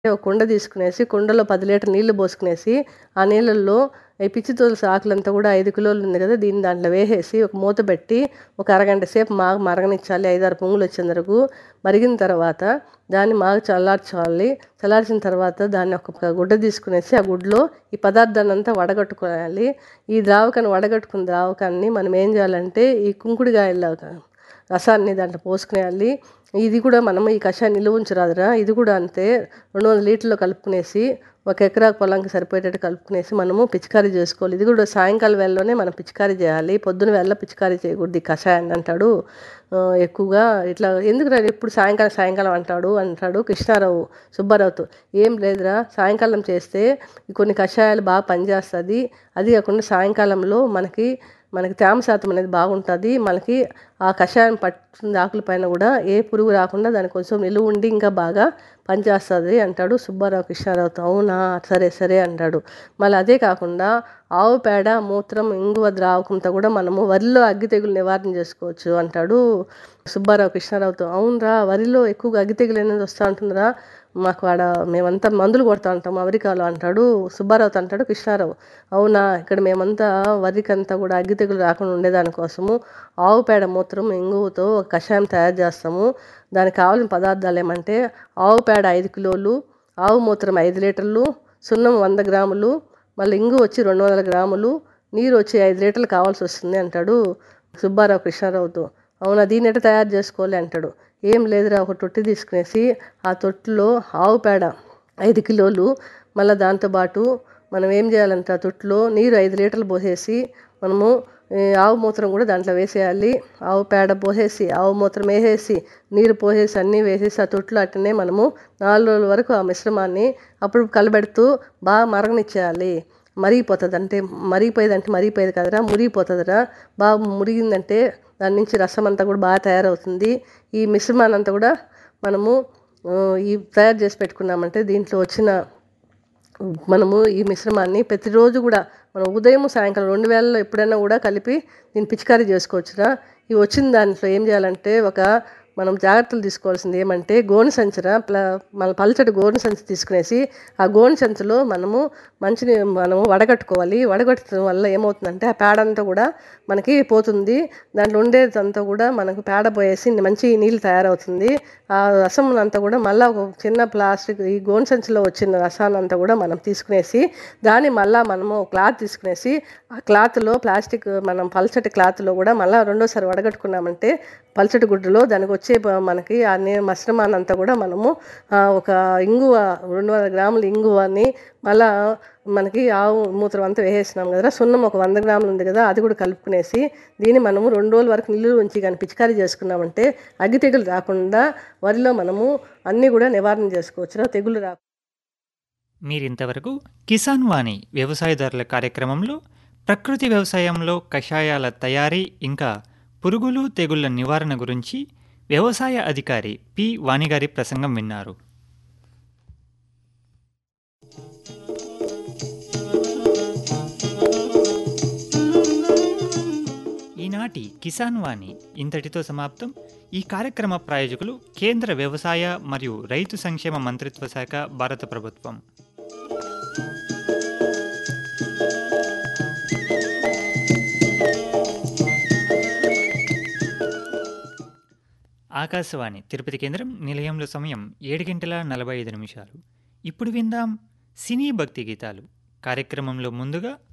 ఒక కుండ తీసుకునేసి కుండలో పది లీటర్ నీళ్లు పోసుకునేసి ఆ నీళ్ళల్లో ఈ పిచ్చి తులసి ఆకులంతా కూడా ఐదు కిలోలు ఉంది కదా దీన్ని దాంట్లో వేసేసి ఒక మూత పెట్టి ఒక అరగంట సేపు మాగ మరగనిచ్చాలి ఐదారు పొంగులు వచ్చేంత వరకు మరిగిన తర్వాత దాన్ని మాగా చల్లార్చాలి చల్లార్చిన తర్వాత దాన్ని ఒక గుడ్డ తీసుకునేసి ఆ గుడ్డలో ఈ పదార్థాన్ని అంతా వడగట్టుకోవాలి ఈ ద్రావకాన్ని వడగట్టుకున్న ద్రావకాన్ని మనం ఏం చేయాలంటే ఈ కుంకుడుకాయల రసాన్ని దాంట్లో పోసుకునేయాలి ఇది కూడా మనం ఈ కషాయం నిల్వ ఉంచరాదురా ఇది కూడా అంతే రెండు వందల లీటర్లో కలుపుకునేసి ఒక ఎకరా పొలంకి సరిపోయేటట్టు కలుపుకునేసి మనము పిచికారీ చేసుకోవాలి ఇది కూడా సాయంకాలం వేళలోనే మనం పిచికారీ చేయాలి పొద్దున వేళ పిచికారీ చేయకూడదు ఈ కషాయాన్ని అంటాడు ఎక్కువగా ఇట్లా ఎందుకు ఎప్పుడు సాయంకాలం సాయంకాలం అంటాడు అంటాడు కృష్ణారావు సుబ్బారావుతో ఏం లేదురా సాయంకాలం చేస్తే కొన్ని కషాయాలు బాగా పనిచేస్తుంది అది కాకుండా సాయంకాలంలో మనకి మనకి తేమ శాతం అనేది బాగుంటుంది మనకి ఆ కషాయం పట్టుకున్న ఆకుల పైన కూడా ఏ పురుగు రాకుండా దానికి కొంచెం నిలువ ఉండి ఇంకా బాగా పనిచేస్తుంది అంటాడు సుబ్బారావు కృష్ణారావుతో అవునా సరే సరే అంటాడు మళ్ళీ అదే కాకుండా ఆవు పేడ మూత్రం ఇంగువ ద్రావకంతో కూడా మనము వరిలో అగ్గి తెగులు నివారణ చేసుకోవచ్చు అంటాడు సుబ్బారావు కృష్ణారావుతో అవునరా వరిలో ఎక్కువగా అగ్గి తెగులు అనేది వస్తూ ఉంటుందిరా మాకు ఆడ మేమంతా మందులు కొడతా ఉంటాం అమెరికాలో అంటాడు సుబ్బారావుతో అంటాడు కృష్ణారావు అవునా ఇక్కడ మేమంతా వరికంతా కూడా అగ్గి తెగులు రాకుండా ఉండేదానికోసము ఆవు పేడ మూత్రం ఇంగువతో ఒక కషాయం తయారు చేస్తాము దానికి కావాల్సిన పదార్థాలు ఏమంటే ఆవు పేడ ఐదు కిలోలు ఆవు మూత్రం ఐదు లీటర్లు సున్నం వంద గ్రాములు మళ్ళీ ఇంగు వచ్చి రెండు వందల గ్రాములు నీరు వచ్చి ఐదు లీటర్లు కావాల్సి వస్తుంది అంటాడు సుబ్బారావు కృష్ణారావుతో అవునా దీన్ని ఎట్లా తయారు చేసుకోవాలి అంటాడు ఏం లేదురా ఒక తొట్టి తీసుకునేసి ఆ తొట్టులో ఆవు పేడ ఐదు కిలోలు మళ్ళీ దాంతోపాటు మనం ఏం చేయాలంటే ఆ తొట్టులో నీరు ఐదు లీటర్లు పోసేసి మనము ఆవు మూత్రం కూడా దాంట్లో వేసేయాలి ఆవు పేడ పోసేసి ఆవు మూత్రం వేసేసి నీరు పోసేసి అన్నీ వేసేసి ఆ తొట్టులో అట్టనే మనము నాలుగు రోజుల వరకు ఆ మిశ్రమాన్ని అప్పుడు కలబెడుతూ బాగా మరగనిచ్చేయాలి మరిగిపోతుంది అంటే మరిగిపోయేది అంటే మరిగిపోయేది కదరా మురిగిపోతుందిరా బాగా మురిగిందంటే దాని నుంచి రసం అంతా కూడా బాగా తయారవుతుంది ఈ మిశ్రమాన్ని అంతా కూడా మనము ఈ తయారు చేసి పెట్టుకున్నామంటే దీంట్లో వచ్చిన మనము ఈ మిశ్రమాన్ని ప్రతిరోజు కూడా మనం ఉదయం సాయంకాలం రెండు వేలలో ఎప్పుడైనా కూడా కలిపి దీన్ని పిచికారీ చేసుకోవచ్చురా ఈ వచ్చిన దాంట్లో ఏం చేయాలంటే ఒక మనం జాగ్రత్తలు తీసుకోవాల్సింది ఏమంటే గోను సంచర మన పల్చటి గోను సంచి తీసుకునేసి ఆ గోను సంచిలో మనము మంచిని మనము వడగట్టుకోవాలి వడగట్టడం వల్ల ఏమవుతుందంటే ఆ పేడ అంతా కూడా మనకి పోతుంది దాంట్లో ఉండేదంతా కూడా మనకు పేడ పోయేసి మంచి నీళ్ళు తయారవుతుంది ఆ రసం అంతా కూడా మళ్ళీ ఒక చిన్న ప్లాస్టిక్ ఈ గోను సంచిలో వచ్చిన రసాన్ని అంతా కూడా మనం తీసుకునేసి దాన్ని మళ్ళీ మనము క్లాత్ తీసుకునేసి ఆ క్లాత్లో ప్లాస్టిక్ మనం పల్చటి క్లాత్లో కూడా మళ్ళీ రెండోసారి వడగట్టుకున్నామంటే పల్చటి గుడ్డలో దానికి వచ్చే మనకి ఆ మిశ్రమాన్ని అంతా కూడా మనము ఒక ఇంగువ రెండు వందల గ్రాముల ఇంగువని మళ్ళా మనకి ఆవు మూత్రం అంతా వేసేసినాం కదా సున్నం ఒక వంద గ్రాములు ఉంది కదా అది కూడా కలుపుకునేసి దీన్ని మనము రెండు రోజుల వరకు నిల్లు ఉంచి కానీ పిచికారీ చేసుకున్నామంటే అగ్గి తెగులు రాకుండా వరిలో మనము అన్నీ కూడా నివారణ చేసుకోవచ్చు తెగులు రా మీరింతవరకు కిసాన్ వాణి వ్యవసాయదారుల కార్యక్రమంలో ప్రకృతి వ్యవసాయంలో కషాయాల తయారీ ఇంకా పురుగులు తెగుళ్ల నివారణ గురించి వ్యవసాయ అధికారి పి వాణిగారి ప్రసంగం విన్నారు ఈనాటి కిసాన్ వాణి ఇంతటితో సమాప్తం ఈ కార్యక్రమ ప్రాయోజకులు కేంద్ర వ్యవసాయ మరియు రైతు సంక్షేమ మంత్రిత్వ శాఖ భారత ప్రభుత్వం ఆకాశవాణి తిరుపతి కేంద్రం నిలయంలో సమయం ఏడు గంటల నలభై ఐదు నిమిషాలు ఇప్పుడు విందాం సినీ భక్తి గీతాలు కార్యక్రమంలో ముందుగా